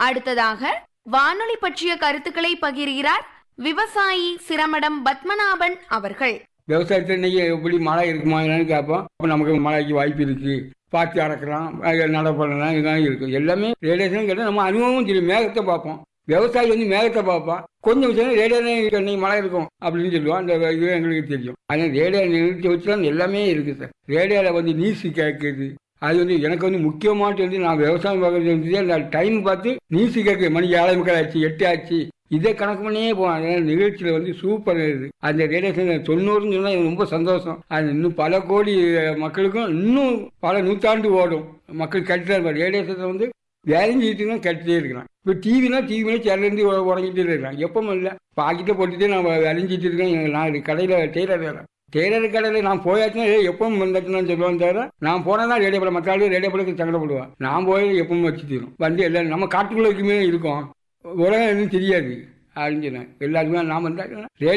அடுத்ததாக வானொலி பற்றிய கருத்துக்களை பகிர்கிறார் விவசாயி சிரமடம் பத்மநாபன் அவர்கள் விவசாயத்தில் இன்னைக்கு எப்படி மழை இருக்குமா என்னன்னு கேட்போம் அப்போ நமக்கு மழைக்கு வாய்ப்பு இருக்கு பார்த்து அறக்கலாம் நட பண்ணலாம் இதெல்லாம் இருக்கு எல்லாமே ரேடியேஷன் கேட்டால் நம்ம அனுபவமும் தெரியும் மேகத்தை பார்ப்போம் விவசாயி வந்து மேகத்தை பார்ப்பான் கொஞ்சம் விஷயம் ரேடியோ இன்னைக்கு மழை இருக்கும் அப்படின்னு சொல்லுவான் அந்த இது எங்களுக்கு தெரியும் ஆனால் ரேடியோ நிறுத்தி வச்சு தான் எல்லாமே இருக்கு சார் ரேடியோவில் வந்து நியூஸ் கேட்குது அது வந்து எனக்கு வந்து முக்கியமானது வந்து நான் விவசாயம் பார்க்கறது வந்து அந்த டைம் பார்த்து நியூஸ் கேட்குது மணிக்கு ஏழை முக்கால் ஆச்சு எட்டு ஆச்சு இதை கணக்கு பண்ணியே போவான் அதனால நிகழ்ச்சியில வந்து சூப்பர் இது அந்த ரேடியேஷன் தொண்ணூறுன்னு சொன்னா எனக்கு ரொம்ப சந்தோஷம் அது இன்னும் பல கோடி மக்களுக்கும் இன்னும் பல நூற்றாண்டு ஓடும் மக்கள் கேட்டுதான் இருப்பாங்க ரேடியேஷனை வந்து வேலைஞ்சிட்டு தான் கேட்டுட்டே இருக்கிறான் இப்போ டிவினா டிவி சேர்லேருந்து உறங்கிட்டே இருக்கிறான் எப்பவும் இல்லை பாக்கிட்ட போட்டுட்டு நான் விளைஞ்சிட்டு இருக்கேன் நான் கடையில் டெய்லர் வேலை டெய்லர் கடையில் நான் போயாச்சுன்னா ஏய், எப்பவும் வந்துட்டுன்னு சொல்லுவேன் தவிர நான் போனால் தான் ரேடியோ படம் மற்ற ஆளு ரேடியோ படத்துக்கு சங்கடப்படுவேன் நான் போய் எப்பவும் வச்சு தீரும் வந்து எல்லாம் நம்ம காட்டுக்குள்ள இருக்குமே இருக்கோம் உலகம் எதுவும் தெரியாது அப்படின்னு சொன்னேன் எல்லாருக்குமே நான் வந்தாக்க